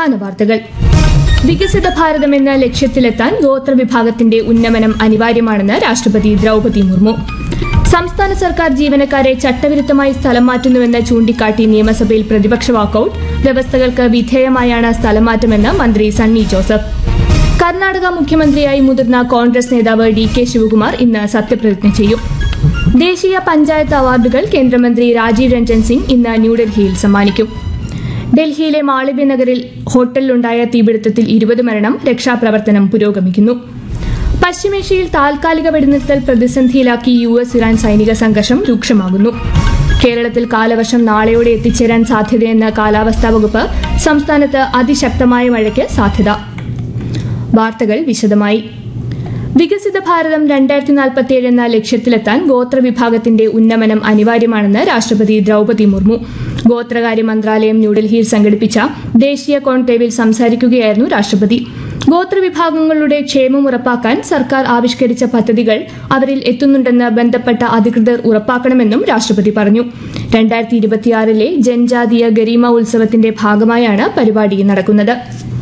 പ്രധാന വാർത്തകൾ വികസിത ഭാരതം എന്ന ലക്ഷ്യത്തിലെത്താൻ ഗോത്രവിഭാഗത്തിന്റെ ഉന്നമനം അനിവാര്യമാണെന്ന് രാഷ്ട്രപതി ദ്രൗപതി മുർമു സംസ്ഥാന സർക്കാർ ജീവനക്കാരെ ചട്ടവിരുദ്ധമായി സ്ഥലം മാറ്റുന്നുവെന്ന് ചൂണ്ടിക്കാട്ടി നിയമസഭയിൽ പ്രതിപക്ഷ വാക്കൌട്ട് വ്യവസ്ഥകൾക്ക് വിധേയമായാണ് സ്ഥലം മാറ്റമെന്ന് മന്ത്രി സണ്ണി ജോസഫ് കർണാടക മുഖ്യമന്ത്രിയായി മുതിർന്ന കോൺഗ്രസ് നേതാവ് ഡി കെ ശിവകുമാർ ഇന്ന് സത്യപ്രതിജ്ഞ ചെയ്യും ദേശീയ പഞ്ചായത്ത് അവാർഡുകൾ കേന്ദ്രമന്ത്രി രാജീവ് രഞ്ജൻ സിംഗ് ഇന്ന് ന്യൂഡൽഹിയിൽ സമ്മാനിക്കും ഡൽഹിയിലെ മാളവ്യ നഗറിൽ ഹോട്ടലിലുണ്ടായ തീപിടുത്തത്തിൽ ഇരുപത് മരണം രക്ഷാപ്രവർത്തനം പുരോഗമിക്കുന്നു പശ്ചിമേഷ്യയിൽ താൽക്കാലിക വെടിനിർത്തൽ പ്രതിസന്ധിയിലാക്കി യു എസ് ഇറാൻ സൈനിക സംഘർഷം രൂക്ഷമാകുന്നു കേരളത്തിൽ കാലവർഷം നാളെയോടെ എത്തിച്ചേരാൻ സാധ്യതയെന്ന കാലാവസ്ഥാ വകുപ്പ് സംസ്ഥാനത്ത് അതിശക്തമായ മഴയ്ക്ക് സാധ്യത വാർത്തകൾ വിശദമായി വികസിത ഭാരതം രണ്ടായിരത്തി നാൽപ്പത്തിയേഴ് എന്ന ലക്ഷ്യത്തിലെത്താൻ ഗോത്രവിഭാഗത്തിന്റെ ഉന്നമനം അനിവാര്യമാണെന്ന് രാഷ്ട്രപതി ദ്രൗപതി മുർമു ഗോത്രകാര്യ മന്ത്രാലയം ന്യൂഡൽഹിയിൽ സംഘടിപ്പിച്ച ദേശീയ കോൺക്ലേവിൽ സംസാരിക്കുകയായിരുന്നു രാഷ്ട്രപതി ഗോത്രവിഭാഗങ്ങളുടെ ക്ഷേമം ഉറപ്പാക്കാൻ സർക്കാർ ആവിഷ്കരിച്ച പദ്ധതികൾ അവരിൽ എത്തുന്നുണ്ടെന്ന് ബന്ധപ്പെട്ട അധികൃതർ ഉറപ്പാക്കണമെന്നും രാഷ്ട്രപതി പറഞ്ഞു രണ്ടായിരത്തി ഇരുപത്തിയാറിലെ ജൻജാതീയ ഗരീമ ഉത്സവത്തിന്റെ ഭാഗമായാണ് പരിപാടി നടക്കുന്നത്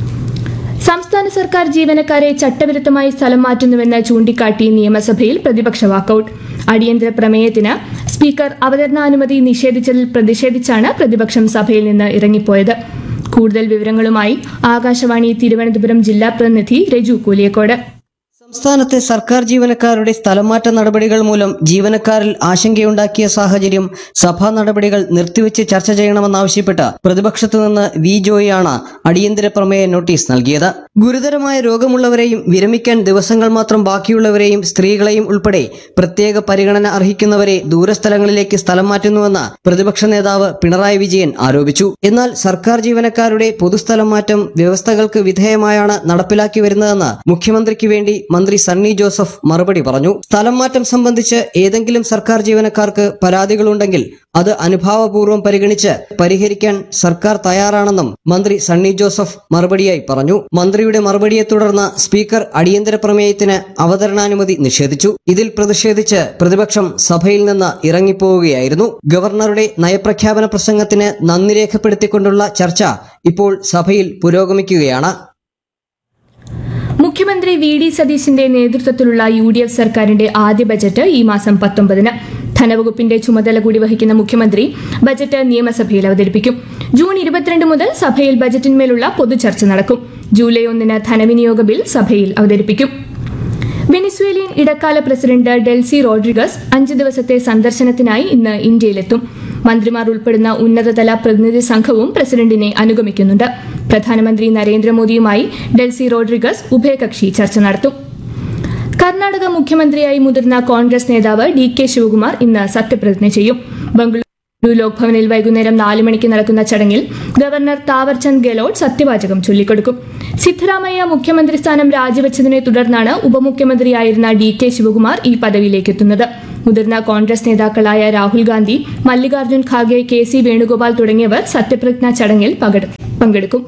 സംസ്ഥാന സർക്കാർ ജീവനക്കാരെ ചട്ടവിരുദ്ധമായി സ്ഥലം മാറ്റുന്നുവെന്ന് ചൂണ്ടിക്കാട്ടി നിയമസഭയിൽ പ്രതിപക്ഷ വാക്കൌട്ട് അടിയന്തര പ്രമേയത്തിന് സ്പീക്കർ അവതരണാനുമതി നിഷേധിച്ചതിൽ പ്രതിഷേധിച്ചാണ് പ്രതിപക്ഷം സഭയിൽ നിന്ന് ഇറങ്ങിപ്പോയത് കൂടുതൽ വിവരങ്ങളുമായി ആകാശവാണി തിരുവനന്തപുരം ജില്ലാ പ്രതിനിധി രജു കൂലിയക്കോട് സംസ്ഥാനത്തെ സർക്കാർ ജീവനക്കാരുടെ സ്ഥലംമാറ്റ നടപടികൾ മൂലം ജീവനക്കാരിൽ ആശങ്കയുണ്ടാക്കിയ സാഹചര്യം സഭാ നടപടികൾ നിർത്തിവെച്ച് ചർച്ച ചെയ്യണമെന്നാവശ്യപ്പെട്ട് പ്രതിപക്ഷത്തു നിന്ന് വി ജോയിയാണ് അടിയന്തര പ്രമേയ നോട്ടീസ് നൽകിയത് ഗുരുതരമായ രോഗമുള്ളവരെയും വിരമിക്കാൻ ദിവസങ്ങൾ മാത്രം ബാക്കിയുള്ളവരെയും സ്ത്രീകളെയും ഉൾപ്പെടെ പ്രത്യേക പരിഗണന അർഹിക്കുന്നവരെ ദൂരസ്ഥലങ്ങളിലേക്ക് സ്ഥലം മാറ്റുന്നുവെന്ന് പ്രതിപക്ഷ നേതാവ് പിണറായി വിജയൻ ആരോപിച്ചു എന്നാൽ സർക്കാർ ജീവനക്കാരുടെ പൊതുസ്ഥലം മാറ്റം വ്യവസ്ഥകൾക്ക് വിധേയമായാണ് നടപ്പിലാക്കി വരുന്നതെന്ന് മുഖ്യമന്ത്രിക്ക് വേണ്ടി മന്ത്രി സണ്ണി ജോസഫ് മറുപടി പറഞ്ഞു സ്ഥലം മാറ്റം സംബന്ധിച്ച് ഏതെങ്കിലും സർക്കാർ ജീവനക്കാർക്ക് പരാതികളുണ്ടെങ്കിൽ അത് അനുഭാവപൂർവ്വം പരിഗണിച്ച് പരിഹരിക്കാൻ സർക്കാർ തയ്യാറാണെന്നും മന്ത്രി സണ്ണി ജോസഫ് മറുപടിയായി പറഞ്ഞു മന്ത്രിയുടെ മറുപടിയെ തുടർന്ന് സ്പീക്കർ അടിയന്തര പ്രമേയത്തിന് അവതരണാനുമതി നിഷേധിച്ചു ഇതിൽ പ്രതിഷേധിച്ച് പ്രതിപക്ഷം സഭയിൽ നിന്ന് ഇറങ്ങിപ്പോവുകയായിരുന്നു ഗവർണറുടെ നയപ്രഖ്യാപന പ്രസംഗത്തിന് നന്ദി രേഖപ്പെടുത്തിക്കൊണ്ടുള്ള ചർച്ച ഇപ്പോൾ സഭയിൽ പുരോഗമിക്കുകയാണ് മുഖ്യമന്ത്രി വി ഡി സതീശിന്റെ നേതൃത്വത്തിലുള്ള യു ഡി എഫ് സർക്കാരിന്റെ ആദ്യ ബജറ്റ് ഈ മാസം പത്തൊമ്പതിന് ധനവകുപ്പിന്റെ ചുമതല കൂടി വഹിക്കുന്ന മുഖ്യമന്ത്രി ബജറ്റ് നിയമസഭയിൽ അവതരിപ്പിക്കും ജൂൺ ഇരുപത്തിരണ്ട് മുതൽ സഭയിൽ ബജറ്റിന്മേലുള്ള പൊതുചർച്ച നടക്കും ജൂലൈ ഒന്നിന് ധനവിനിയോഗ ബിൽ സഭയിൽ അവതരിപ്പിക്കും വെനിസ്വേലിയൻ ഇടക്കാല പ്രസിഡന്റ് ഡെൽസി റോഡ്രിഗസ് അഞ്ച് ദിവസത്തെ സന്ദർശനത്തിനായി ഇന്ന് ഇന്ത്യയിലെത്തും മന്ത്രിമാർ ഉൾപ്പെടുന്ന ഉന്നതതല പ്രതിനിധി സംഘവും പ്രസിഡന്റിനെ അനുഗമിക്കുന്നുണ്ട് പ്രധാനമന്ത്രി നരേന്ദ്രമോദിയുമായി ഡെൽസി റോഡ്രിഗസ് ഉഭയകക്ഷി ചർച്ച നടത്തും കർണാടക മുഖ്യമന്ത്രിയായി മുതിർന്ന കോൺഗ്രസ് നേതാവ് ഡി കെ ശിവകുമാർ ഇന്ന് സത്യപ്രതിജ്ഞ ചെയ്യും ബംഗളൂരു ലോക്ഭവനിൽ വൈകുന്നേരം നാല് മണിക്ക് നടക്കുന്ന ചടങ്ങിൽ ഗവർണർ താവർചന്ദ് ഗെലോട്ട് സത്യവാചകം ചൊല്ലിക്കൊടുക്കും സിദ്ധരാമയ്യ മുഖ്യമന്ത്രി സ്ഥാനം രാജിവെച്ചതിനെ തുടർന്നാണ് ഉപമുഖ്യമന്ത്രിയായിരുന്ന ഡി കെ ശിവകുമാർ ഈ പദവിയിലേക്ക് എത്തുന്നത് മുതിർന്ന കോൺഗ്രസ് നേതാക്കളായ രാഹുൽ ഗാന്ധി മല്ലികാർജ്ജുൻ ഖാർഗെ കെ സി വേണുഗോപാൽ തുടങ്ങിയവർ സത്യപ്രതിജ്ഞാ ചടങ്ങിൽ പകെടു- പങ്കെടുക്കും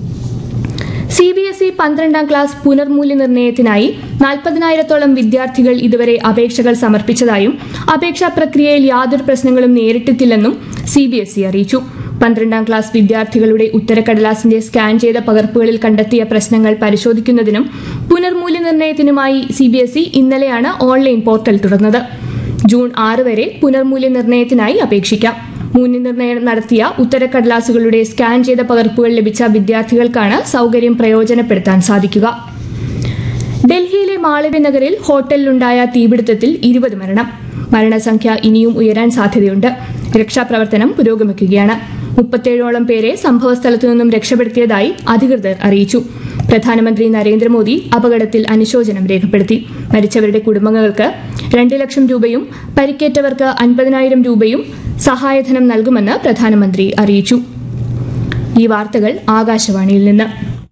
സി ബി എസ് ഇ പന്ത്രണ്ടാം ക്ലാസ് പുനർമൂല്യനിർണ്ണയത്തിനായി നാൽപ്പതിനായിരത്തോളം വിദ്യാർത്ഥികൾ ഇതുവരെ അപേക്ഷകൾ സമർപ്പിച്ചതായും അപേക്ഷാ പ്രക്രിയയിൽ യാതൊരു പ്രശ്നങ്ങളും നേരിട്ടിട്ടില്ലെന്നും സി ബി എസ് ഇ അറിയിച്ചു പന്ത്രണ്ടാം ക്ലാസ് വിദ്യാർത്ഥികളുടെ ഉത്തരക്കടലാസിന്റെ സ്കാൻ ചെയ്ത പകർപ്പുകളിൽ കണ്ടെത്തിയ പ്രശ്നങ്ങൾ പരിശോധിക്കുന്നതിനും പുനർമൂല്യനിർണ്ണയത്തിനുമായി സി ബി എസ് ഇ ഇന്നലെയാണ് ഓൺലൈൻ പോർട്ടൽ തുറന്നത് ജൂൺ ആറ് വരെ പുനർമൂല്യനിർണ്ണയത്തിനായി അപേക്ഷിക്കാം മൂല്യനിർണ്ണയം നടത്തിയ ഉത്തരക്കടലാസുകളുടെ സ്കാൻ ചെയ്ത പകർപ്പുകൾ ലഭിച്ച വിദ്യാർത്ഥികൾക്കാണ് സൗകര്യം പ്രയോജനപ്പെടുത്താൻ സാധിക്കുക ഡൽഹിയിലെ മാളവ്യ നഗറിൽ ഹോട്ടലിലുണ്ടായ തീപിടുത്തത്തിൽ ഇരുപത് മരണം മരണസംഖ്യ ഇനിയും ഉയരാൻ സാധ്യതയുണ്ട് രക്ഷാപ്രവർത്തനം പുരോഗമിക്കുകയാണ് മുപ്പത്തേഴോളം പേരെ സംഭവസ്ഥലത്തു നിന്നും രക്ഷപ്പെടുത്തിയതായി അധികൃതർ അറിയിച്ചു പ്രധാനമന്ത്രി നരേന്ദ്രമോദി അപകടത്തിൽ അനുശോചനം രേഖപ്പെടുത്തി മരിച്ചവരുടെ കുടുംബങ്ങൾക്ക് രണ്ട് ലക്ഷം രൂപയും പരിക്കേറ്റവർക്ക് അൻപതിനായിരം രൂപയും സഹായധനം നൽകുമെന്ന് പ്രധാനമന്ത്രി അറിയിച്ചു ഈ വാർത്തകൾ ആകാശവാണിയിൽ നിന്ന്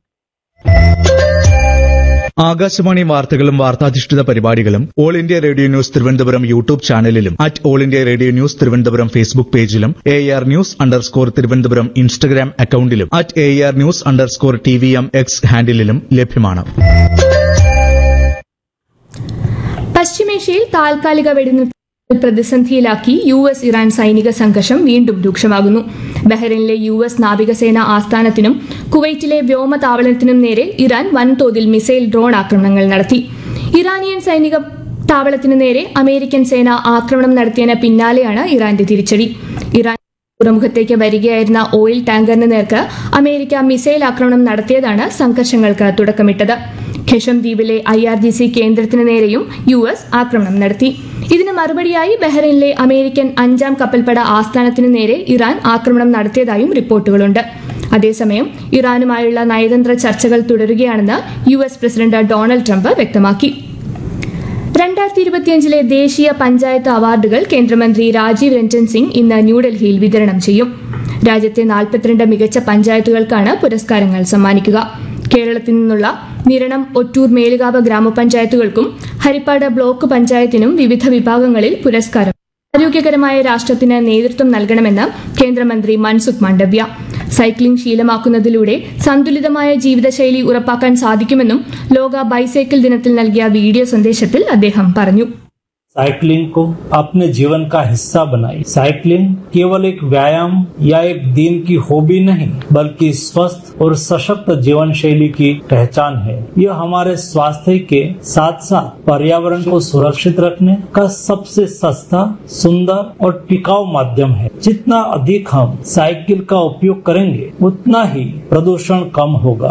ആകാശവാണി വാർത്തകളും വാർത്താധിഷ്ഠിത പരിപാടികളും all India radio news Thiruvananthapuram YouTube ചാനലിലും at all India radio news Thiruvananthapuram Facebook പേജിലും A R news underscore Thiruvananthapuram Instagram അക്കൌണ്ടിലും at A R news underscore T V M X ഹാൻഡിലും ലഭ്യമാണ് പശ്ചിമേഷ്യയിൽ താൽക്കാലിക വെടിനിർത്തൽ പ്രതിസന്ധിയിലാക്കി യു എസ് ഇറാൻ സൈനിക സംഘർഷം വീണ്ടും രൂക്ഷമാകുന്നു ബഹ്റൈനിലെ യു എസ് നാവികസേന ആസ്ഥാനത്തിനും കുവൈറ്റിലെ വ്യോമതാവളത്തിനും നേരെ ഇറാൻ വൻതോതിൽ മിസൈൽ ഡ്രോൺ ആക്രമണങ്ങൾ നടത്തി ഇറാനിയൻ സൈനിക താവളത്തിനു നേരെ അമേരിക്കൻ സേന ആക്രമണം നടത്തിയതിന് പിന്നാലെയാണ് ഇറാന്റെ തിരിച്ചടി ഇറാൻ തുറമുഖത്തേക്ക് വരികയായിരുന്ന ഓയിൽ ടാങ്കറിന് നേർക്ക് അമേരിക്ക മിസൈൽ ആക്രമണം നടത്തിയതാണ് സംഘർഷങ്ങൾക്ക് തുടക്കമിട്ടത് ഖെഷം ദ്വീപിലെ ഐ ആർ ജി സി കേന്ദ്രത്തിന് നേരെയും യു എസ് ആക്രമണം നടത്തി ഇതിന് മറുപടിയായി ബഹ്റൈനിലെ അമേരിക്കൻ അഞ്ചാം കപ്പൽപ്പട ആസ്ഥാനത്തിന് നേരെ ഇറാൻ ആക്രമണം നടത്തിയതായും റിപ്പോർട്ടുകളുണ്ട് അതേസമയം ഇറാനുമായുള്ള നയതന്ത്ര ചർച്ചകൾ തുടരുകയാണെന്ന് U S president Donald Trump വ്യക്തമാക്കി രണ്ടായിരത്തി ഇരുപത്തിയഞ്ചിലെ ദേശീയ പഞ്ചായത്ത് അവാർഡുകൾ കേന്ദ്രമന്ത്രി രാജീവ് രഞ്ജൻ സിംഗ് ഇന്ന് ന്യൂഡൽഹിയിൽ വിതരണം ചെയ്യും രാജ്യത്തെ നാൽപ്പത്തിരണ്ട് മികച്ച പഞ്ചായത്തുകൾക്കാണ് പുരസ്കാരങ്ങൾ സമ്മാനിക്കുക കേരളത്തിൽ നിന്നുള്ള നിരണം ഒറ്റൂർ മേലുകാവ് ഗ്രാമപഞ്ചായത്തുകൾക്കും ഹരിപ്പാട് ബ്ലോക്ക് പഞ്ചായത്തിനും വിവിധ വിഭാഗങ്ങളിൽ പുരസ്കാരം ആരോഗ്യകരമായ രാഷ്ട്രത്തിന് നേതൃത്വം നൽകണമെന്ന് കേന്ദ്രമന്ത്രി മൻസുഖ് മാണ്ഡവ്യ സൈക്ലിംഗ് ശീലമാക്കുന്നതിലൂടെ സന്തുലിതമായ ജീവിതശൈലി ഉറപ്പാക്കാൻ സാധിക്കുമെന്നും ലോക ബൈസൈക്കിൾ ദിനത്തിൽ നൽകിയ വീഡിയോ സന്ദേശത്തിൽ അദ്ദേഹം പറഞ്ഞു साइकिलिंग को अपने जीवन का हिस्सा बनाई साइकिलिंग केवल एक व्यायाम या एक दिन की हॉबी नहीं बल्कि स्वस्थ और सशक्त जीवन शैली की पहचान है यह हमारे स्वास्थ्य के साथ साथ पर्यावरण को सुरक्षित रखने का सबसे सस्ता सुंदर और टिकाऊ माध्यम है जितना अधिक हम साइकिल का उपयोग करेंगे उतना ही प्रदूषण कम होगा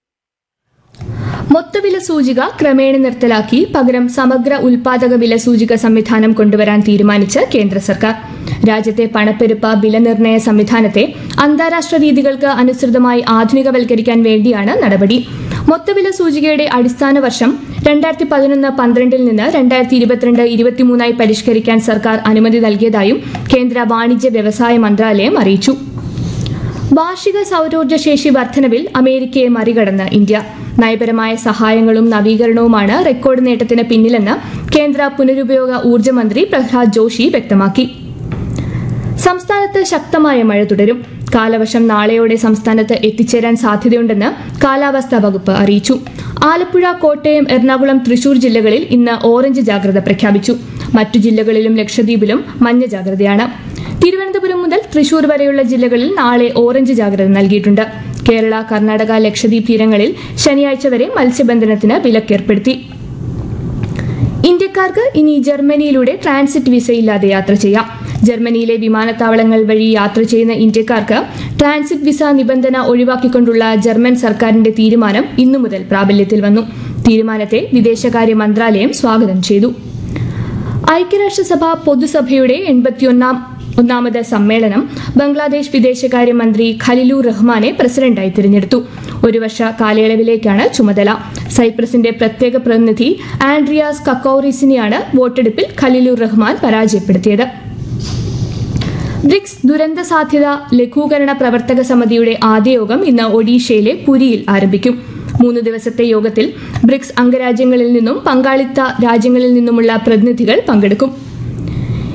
മൊത്തവില സൂചിക ക്രമേണ നിർത്തലാക്കി പകരം സമഗ്ര ഉൽപാദക വില സൂചിക സംവിധാനം കൊണ്ടുവരാൻ തീരുമാനിച്ച് കേന്ദ്ര സർക്കാർ രാജ്യത്തെ പണപ്പെരുപ്പ വിലനിർണ്ണയ സംവിധാനത്തെ അന്താരാഷ്ട്ര രീതികൾക്ക് അനുസൃതമായി ആധുനികവൽക്കരിക്കാൻ വേണ്ടിയാണ് നടപടി മൊത്തവില സൂചികയുടെ അടിസ്ഥാന വർഷം രണ്ടായിരത്തി പതിനൊന്ന് പന്ത്രണ്ടിൽ നിന്ന് രണ്ടായിരത്തി ഇരുപത്തിരണ്ട് ഇരുപത്തിമൂന്നായി പരിഷ്കരിക്കാൻ സർക്കാർ അനുമതി നൽകിയതായും കേന്ദ്ര വാണിജ്യ വ്യവസായ മന്ത്രാലയം അറിയിച്ചു വാർഷിക സൌരോർജ്ജ ശേഷി വർധനവിൽ അമേരിക്കയെ മറികടന്ന് ഇന്ത്യ നയപരമായ സഹായങ്ങളും നവീകരണവുമാണ് റെക്കോർഡ് നേട്ടത്തിന് പിന്നിലെന്ന് കേന്ദ്ര പുനരുപയോഗ ഊർജ്ജ മന്ത്രി പ്രഹ്ലാദ് ജോഷി വ്യക്തമാക്കി സംസ്ഥാനത്ത് ശക്തമായ മഴ തുടരും കാലവർഷം നാളെയോടെ സംസ്ഥാനത്ത് എത്തിച്ചേരാൻ സാധ്യതയുണ്ടെന്ന് കാലാവസ്ഥാ വകുപ്പ് അറിയിച്ചു ആലപ്പുഴ കോട്ടയം എറണാകുളം തൃശൂർ ജില്ലകളിൽ ഇന്ന് ഓറഞ്ച് ജാഗ്രത പ്രഖ്യാപിച്ചു മറ്റു ജില്ലകളിലും ലക്ഷദ്വീപിലും മഞ്ഞ ജാഗ്രതയാണ് തിരുവനന്തപുരം മുതൽ തൃശൂർ വരെയുള്ള ജില്ലകളിൽ നാളെ ഓറഞ്ച് ജാഗ്രത നൽകിയിട്ടുണ്ട് കേരള കർണാടക ലക്ഷദ്വീപ് തീരങ്ങളിൽ ശനിയാഴ്ച വരെ മത്സ്യബന്ധനത്തിന് വിലക്കേർപ്പെടുത്തി ഇന്ത്യക്കാർക്ക് ഇനി ജർമ്മനിയിലൂടെ ട്രാൻസിറ്റ് വിസയില്ലാതെ യാത്ര ചെയ്യാം ജർമ്മനിയിലെ വിമാനത്താവളങ്ങൾ വഴി യാത്ര ചെയ്യുന്ന ഇന്ത്യക്കാർക്ക് ട്രാൻസിറ്റ് വിസ നിബന്ധന ഒഴിവാക്കിക്കൊണ്ടുള്ള ജർമ്മൻ സർക്കാരിന്റെ തീരുമാനം ഇന്നു മുതൽ പ്രാബല്യത്തിൽ വന്നു തീരുമാനത്തെ വിദേശകാര്യ മന്ത്രാലയം സ്വാഗതം ചെയ്തു ഐക്യരാഷ്ട്രസഭ പൊതുസഭയുടെ എൺപത്തിയൊന്നാം ഒന്നാമത് സമ്മേളനം ബംഗ്ലാദേശ് വിദേശകാര്യമന്ത്രി ഖലിലൂർ റഹ്മാനെ പ്രസിഡന്റായി തിരഞ്ഞെടുത്തു ഒരു വർഷ കാലയളവിലേക്കാണ് ചുമതല സൈപ്രസിന്റെ പ്രത്യേക പ്രതിനിധി ആൻഡ്രിയാസ് കക്കൌറിസിനെയാണ് വോട്ടെടുപ്പിൽ ഖലിലൂർ റഹ്മാൻ പരാജയപ്പെടുത്തിയത് ബ്രിക്സ് ദുരന്ത സാധ്യത ലഘൂകരണ പ്രവർത്തക സമിതിയുടെ ആദ്യ യോഗം ഇന്ന് ഒഡീഷയിലെ പുരിയിൽ ആരംഭിക്കും മൂന്ന് ദിവസത്തെ യോഗത്തിൽ ബ്രിക്സ് അംഗരാജ്യങ്ങളിൽ നിന്നും പങ്കാളിത്ത രാജ്യങ്ങളിൽ നിന്നുമുള്ള പ്രതിനിധികൾ പങ്കെടുക്കും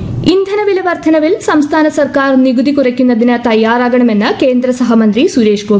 ഇന്ധനവില വർധനവിൽ സംസ്ഥാന സർക്കാർ നികുതി കുറയ്ക്കുന്നതിന് തയ്യാറാകണമെന്ന് കേന്ദ്ര സഹമന്ത്രി സുരേഷ് ഗോപി